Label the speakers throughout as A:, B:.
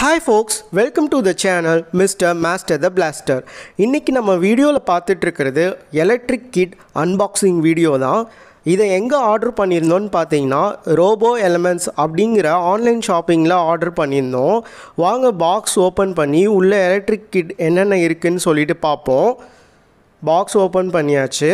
A: hi folks welcome to the channel Mister Master the Blaster இன்றைக்கி நம்ம வீடியோவில் பார்த்துட்ருக்கிறது எலக்ட்ரிக் கிட் அன்பாக்சிங் வீடியோ தான் இதை எங்கே ஆர்டர் பண்ணியிருந்தோன்னு பார்த்தீங்கன்னா ரோபோ எலமெண்ட்ஸ் அப்படிங்கிற ஆன்லைன் ஷாப்பிங்கில் ஆர்டர் பண்ணியிருந்தோம் வாங்க பாக்ஸ் ஓப்பன் பண்ணி உள்ளே எலக்ட்ரிக் கிட் என்னென்ன இருக்குதுன்னு சொல்லிட்டு பார்ப்போம் பாக்ஸ் ஓப்பன் பண்ணியாச்சு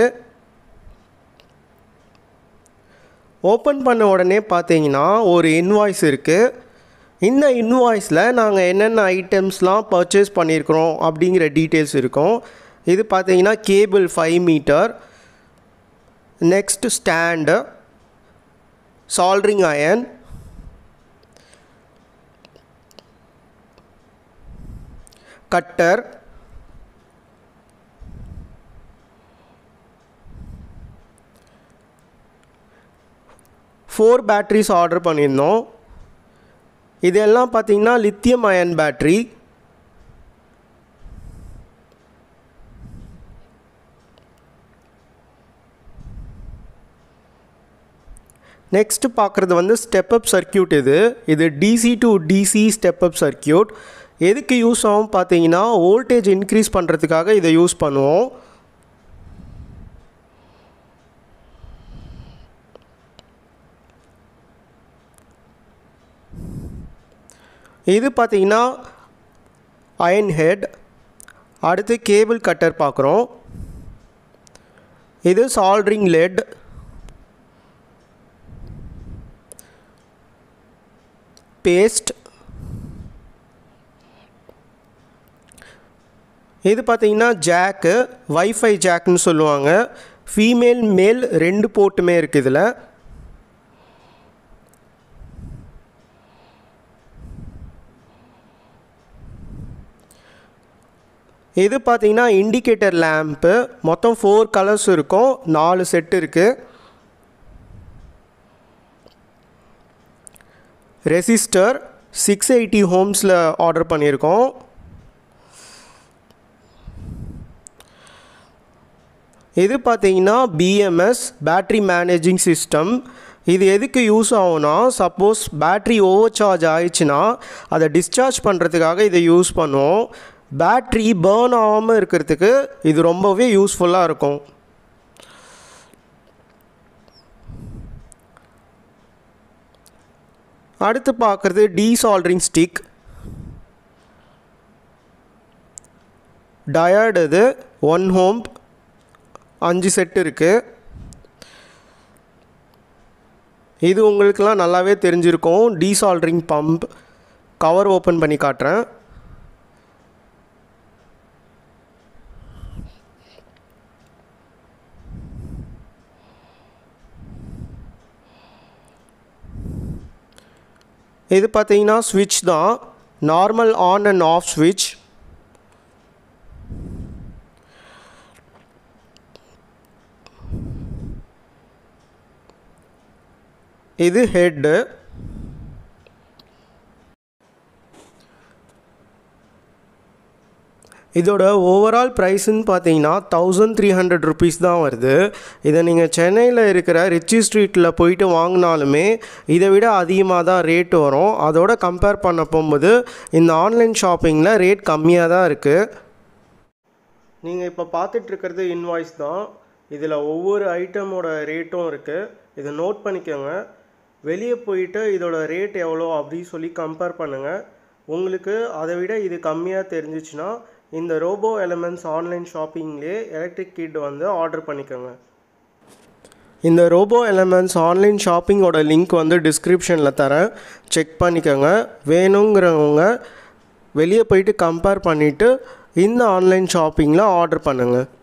A: ஓப்பன் பண்ண உடனே பார்த்தீங்கன்னா ஒரு இன்வாய்ஸ் இருக்குது இந்த இன்வாய்ஸில் நாங்கள் என்னென்ன ஐட்டம்ஸ்லாம் பர்ச்சேஸ் பண்ணியிருக்கிறோம் அப்படிங்கிற டீட்டெயில்ஸ் இருக்கும் இது பார்த்தீங்கன்னா cable five metre next stand soldering iron cutter four batteries order பண்ணியிருந்தோம் இதெல்லாம் பார்த்தீங்கன்னா லித்தியம் அயன் பேட்ரி நெக்ஸ்ட் பார்க்குறது வந்து ஸ்டெப் அப் சர்க்கியூட் இது இது DC to DC step up circuit எதுக்கு யூஸ் ஆகும் பார்த்தீங்கன்னா வோல்டேஜ் இன்க்ரீஸ் பண்ணுறதுக்காக இதை யூஸ் பண்ணுவோம் இது பார்த்தீங்கன்னா அயன் ஹெட் அடுத்து கேபிள் கட்டர் பார்க்குறோம் இது சால்ட்ரிங் லெட் பேஸ்ட் இது பார்த்தீங்கன்னா ஜாக்கு வைஃபை ஜாக்குன்னு சொல்லுவாங்க ஃபீமேல் மேல் ரெண்டு போர்ட்டுமே இருக்குது இதில் இது பார்த்தீங்கன்னா இண்டிகேட்டர் லேம்ப்பு மொத்தம் ஃபோர் கலர்ஸ் இருக்கும் நாலு செட் இருக்குது ரெசிஸ்டர் சிக்ஸ் எயிட்டி ஹோம்ஸில் ஆர்டர் பண்ணியிருக்கோம் இது பார்த்தீங்கன்னா பிஎம்எஸ் பேட்ரி மேனேஜிங் சிஸ்டம் இது எதுக்கு யூஸ் ஆகும்னா சப்போஸ் பேட்ரி ஓவர் சார்ஜ் ஆயிடுச்சுன்னா அதை டிஸ்சார்ஜ் பண்ணுறதுக்காக இதை யூஸ் பண்ணுவோம் பேட்ரி பேர்ன் ஆகாமல் இருக்கிறதுக்கு இது ரொம்பவே யூஸ்ஃபுல்லாக இருக்கும் அடுத்து பார்க்குறது டீசால்ட்ரிங் ஸ்டிக் டயர்டு இது ஒன் ஹோம் அஞ்சு செட் இருக்குது இது உங்களுக்கெல்லாம் நல்லாவே தெரிஞ்சிருக்கும் டீசால்ட்ரிங் பம்ப் கவர் ஓப்பன் பண்ணி காட்டுறேன் இது பார்த்தீங்கன்னா ஸ்விட்ச் தான் நார்மல் ஆன் அண்ட் ஆஃப் ஸ்விட்ச் இது ஹெட்டு இதோட ஓவரால் ப்ரைஸுன்னு பார்த்தீங்கன்னா தௌசண்ட் த்ரீ ஹண்ட்ரட் ருபீஸ் தான் வருது இதை நீங்கள் சென்னையில் இருக்கிற ரிச்சி ஸ்ட்ரீட்டில் போயிட்டு வாங்கினாலுமே இதை விட அதிகமாக தான் ரேட் வரும் அதோட கம்பேர் பண்ண போகும்போது இந்த ஆன்லைன் ஷாப்பிங்கில் ரேட் கம்மியாக தான் இருக்குது நீங்கள் இப்போ பார்த்துட்ருக்கிறது இன்வாய்ஸ் தான் இதில் ஒவ்வொரு ஐட்டமோட ரேட்டும் இருக்குது இதை நோட் பண்ணிக்கோங்க வெளியே போயிட்டு இதோட ரேட் எவ்வளோ அப்படின்னு சொல்லி கம்பேர் பண்ணுங்கள் உங்களுக்கு அதை விட இது கம்மியாக தெரிஞ்சிச்சுன்னா இந்த ரோபோ எலமெண்ட்ஸ் ஆன்லைன் ஷாப்பிங்லேயே எலக்ட்ரிக் கிட் வந்து ஆர்டர் பண்ணிக்கோங்க இந்த ரோபோ எலமெண்ட்ஸ் ஆன்லைன் ஷாப்பிங்கோட லிங்க் வந்து டிஸ்கிரிப்ஷனில் தரேன் செக் பண்ணிக்கோங்க வேணுங்கிறவங்க வெளியே போயிட்டு கம்பேர் பண்ணிவிட்டு இந்த ஆன்லைன் ஷாப்பிங்கில் ஆர்டர் பண்ணுங்கள்